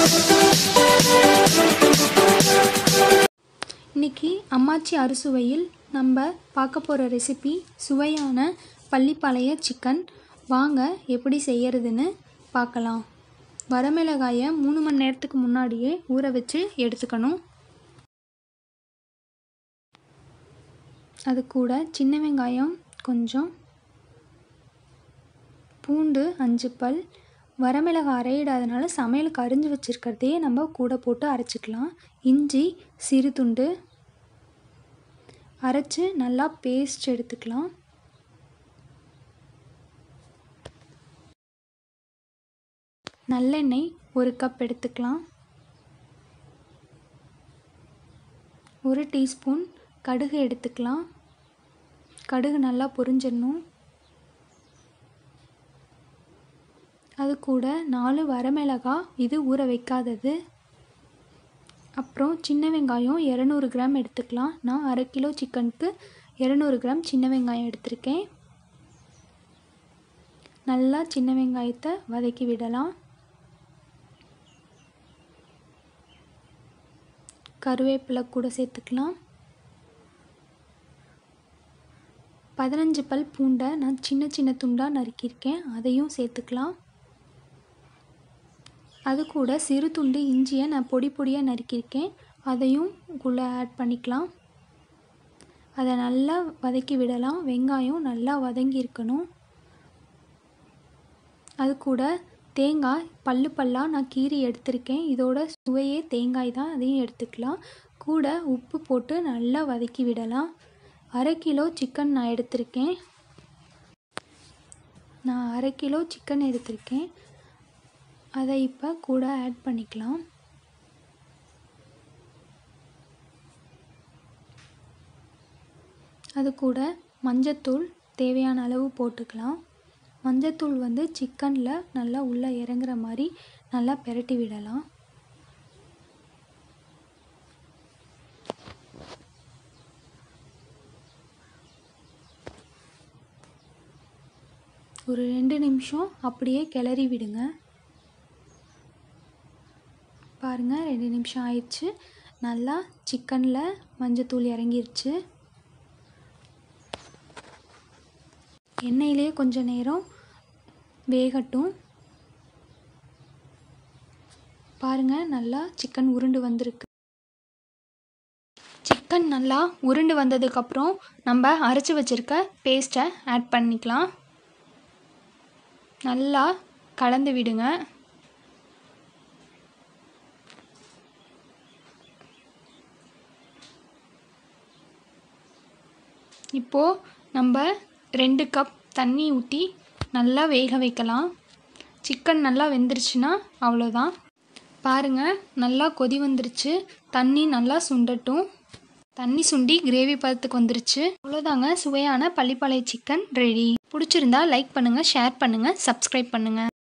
இன்னைக்கு அம்மாச்சி அறுசுவையில் நம்ம பார்க்க போகிற ரெசிபி சுவையான பள்ளிப்பாளைய சிக்கன் வாங்க எப்படி செய்யறதுன்னு பார்க்கலாம் வரமிளகாயை மூணு மணி நேரத்துக்கு முன்னாடியே ஊற வச்சு எடுத்துக்கணும் அது கூட சின்ன வெங்காயம் கொஞ்சம் பூண்டு அஞ்சு பல் வரமிளகாய் அரையிடாதனால சமையலுக்கு அரிஞ்சு வச்சுருக்கிறதையே நம்ம கூட போட்டு அரைச்சிக்கலாம் இஞ்சி சிறு துண்டு அரைச்சி நல்லா பேஸ்ட் எடுத்துக்கலாம் நல்லெண்ணெய் ஒரு கப் எடுத்துக்கலாம் ஒரு டீஸ்பூன் கடுகு எடுத்துக்கலாம் கடுகு நல்லா பொரிஞ்சிடணும் அது கூட நாலு வரமிளகாய் இது ஊற வைக்காதது அப்புறம் சின்ன வெங்காயம் இரநூறு கிராம் எடுத்துக்கலாம் நான் அரை கிலோ சிக்கனுக்கு இரநூறு கிராம் சின்ன வெங்காயம் எடுத்திருக்கேன் நல்லா சின்ன வெங்காயத்தை வதக்கி விடலாம் கருவேப்பிலை கூட சேர்த்துக்கலாம் பதினஞ்சு பல் பூண்டை நான் சின்ன சின்ன துண்டாக நறுக்கியிருக்கேன் அதையும் சேர்த்துக்கலாம் அது கூட சிறு துண்டு இஞ்சியை நான் பொடி பொடியாக நறுக்கியிருக்கேன் அதையும் உள்ளே ஆட் பண்ணிக்கலாம் அதை நல்லா வதக்கி விடலாம் வெங்காயம் நல்லா வதங்கி இருக்கணும் அது கூட தேங்காய் பல்லு பல்லாக நான் கீரி எடுத்திருக்கேன் இதோட சுவையே தேங்காய் தான் அதையும் எடுத்துக்கலாம் கூட உப்பு போட்டு நல்லா வதக்கி விடலாம் அரை கிலோ சிக்கன் நான் எடுத்திருக்கேன் நான் அரை கிலோ சிக்கன் எடுத்திருக்கேன் அதை இப்போ கூட ஆட் பண்ணிக்கலாம் அது கூட மஞ்சத்தூள் தேவையான அளவு போட்டுக்கலாம் மஞ்சத்தூள் வந்து சிக்கனில் நல்லா உள்ளே இறங்குற மாதிரி நல்லா பெரட்டி விடலாம் ஒரு ரெண்டு நிமிஷம் அப்படியே கிளறி விடுங்க பாருங்கள் ரெண்டு நிமிஷம் ஆயிடுச்சு நல்லா சிக்கனில் மஞ்சத்தூள் இறங்கிருச்சு எண்ணெயிலே கொஞ்ச நேரம் வேகட்டும் பாருங்கள் நல்லா சிக்கன் உருண்டு வந்திருக்கு சிக்கன் நல்லா உருண்டு வந்ததுக்கப்புறம் நம்ம அரைச்சி வச்சுருக்க பேஸ்ட்டை ஆட் பண்ணிக்கலாம் நல்லா கலந்து விடுங்க இப்போது நம்ம ரெண்டு கப் தண்ணி ஊற்றி நல்லா வேக வைக்கலாம் சிக்கன் நல்லா வெந்துருச்சுன்னா அவ்வளோதான் பாருங்கள் நல்லா கொதி வந்துருச்சு தண்ணி நல்லா சுண்டட்டும் தண்ணி சுண்டி கிரேவி பதத்துக்கு வந்துருச்சு அவ்வளோதாங்க சுவையான பள்ளிப்பாளைய சிக்கன் ரெடி பிடிச்சிருந்தா லைக் பண்ணுங்கள் ஷேர் பண்ணுங்கள் சப்ஸ்கிரைப் பண்ணுங்கள்